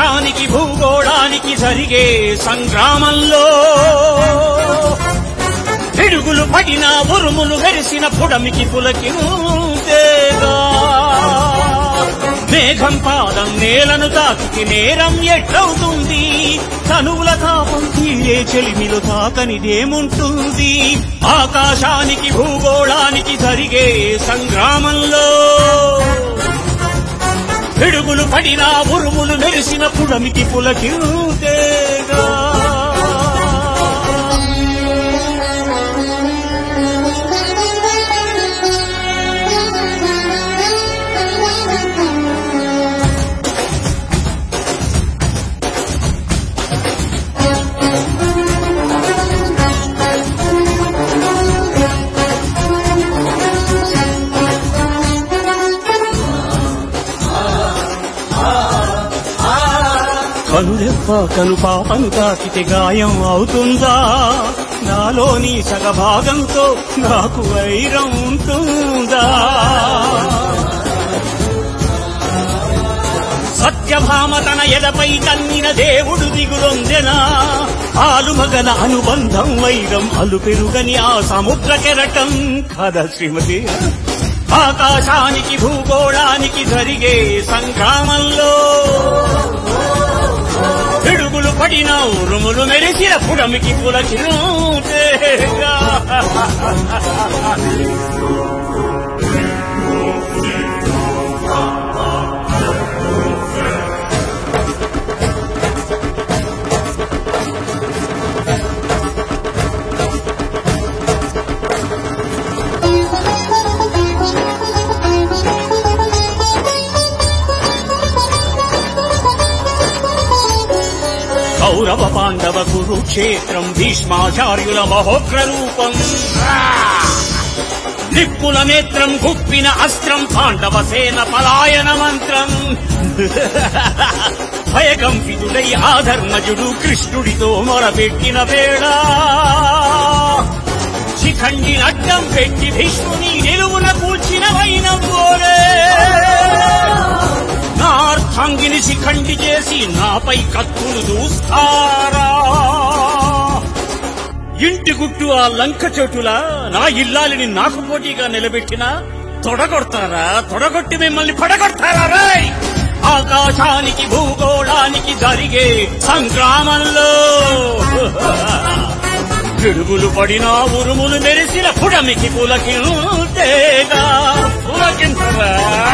ఆకాశానికి భూగోళానికి జరిగే సంగ్రామంలో పిడుగులు పడిన ఉరుములు వెరిసిన పుడమికి పులకింతేగా మేఘం పాదం నేలను తాకికి నేరం ఎట్లవుతుంది తనువుల తాపం తీరే చెలిమిలు తాకనిదేముంటుంది ఆకాశానికి భూగోళానికి జరిగే సంగ్రామంలో పిడుగులు పడిన ఉరుములు మెరిసిన పుడమికి పులకింతేగా కనురెప్ప కను పాపను తాకితే గాయం అవుతుందా నాలోని సగభాగంతో నాకు వైరం ఉంటుందా సత్యభామ తన ఎదపై కన్నిన దేవుడు దిగులొందెనా ఆలుమగన అనుబంధం వైరం అలు పెరుగని ఆ సముద్ర కెరటం కదా శ్రీమతి ఆకాశానికి భూగోళానికి జరిగే సంగ్రామంలో పిడుగులు పడిన ఉరుములు మెరిసిన పుడమికి పులకిరుగా కౌరవ పాండవ కురుక్షేత్రం భీష్మాచార్యుల మహోగ్ర రూపం నిప్పుల నేత్రం గుప్పిన అస్త్రం పాండవ సేన పలాయన మంత్రం భయకంపితుడై ఆధర్మజుడు కృష్ణుడితో మొరపెట్టిన వేళ శిఖండి అడ్డం పెట్టి భీష్ముని నిలువున కూల్చిన వైనం పోరే నా అర్థాంగిని శిఖండి చేసి నాపై కత్తులు దూస్తారా ఇంటి గుట్టు ఆ లంక చోటులా నా ఇల్లాలిని నాకు పోటీగా నిలబెట్టిన తొడగొడతారా తొడగొట్టి మిమ్మల్ని పడగొడతారా రాయ్ ఆకాశానికి భూగోళానికి జరిగే సంగ్రామంలో పిడుగులు పడిన ఉరుములు మెరిసిన పుడమికి పులకింతేగా పులకింతరా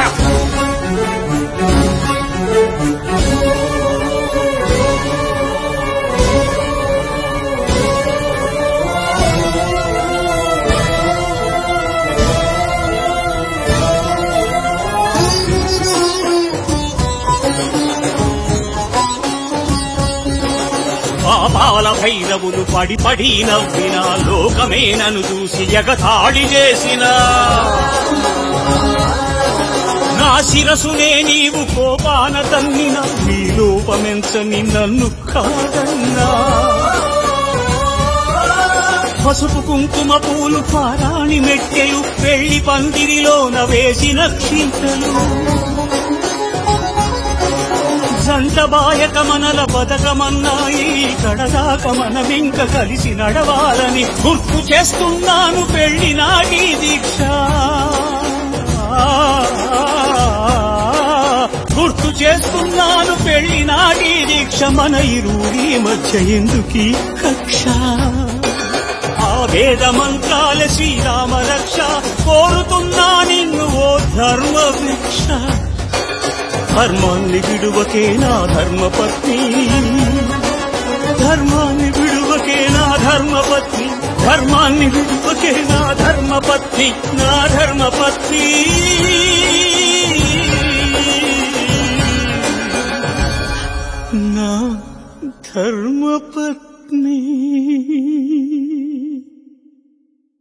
పాపాల భైరవులు పడి పడి నవ్విన లోకమే నన్ను చూసి ఎగతాళి చేసిన నా శిరసునే నీవు కోపాన తన్నిన నీ లోపమెంచని నన్ను కాదన్నా పసుపు కుంకుమ పూలు పారాణి మెట్టెలు పెళ్లి పందిరిలోన వేసిన క్షింతలు జంటబాయక మనల బతకమన్నాయి కడదాక మనమింక కలిసి నడవాలని గుర్తు చేస్తున్నాను పెళ్లి నాటి దీక్ష గుర్తు చేస్తున్నాను పెళ్లి నాటి దీక్ష మన ఇరువురి మధ్య ఎందుకీ కక్ష ఆ వేద మంత్రాల శ్రీరామ రక్ష కోరుతున్నా నిన్ను ఓ ధర్మ భిక్ష ధర్మాన్ని విడువకే నా ధర్మపత్ని ధర్మాన్ని విడువకే నా ధర్మపత్ని ధర్మాన్ని విడువకే నా ధర్మపత్ని నా ధర్మపత్ని నా ధర్మపత్ని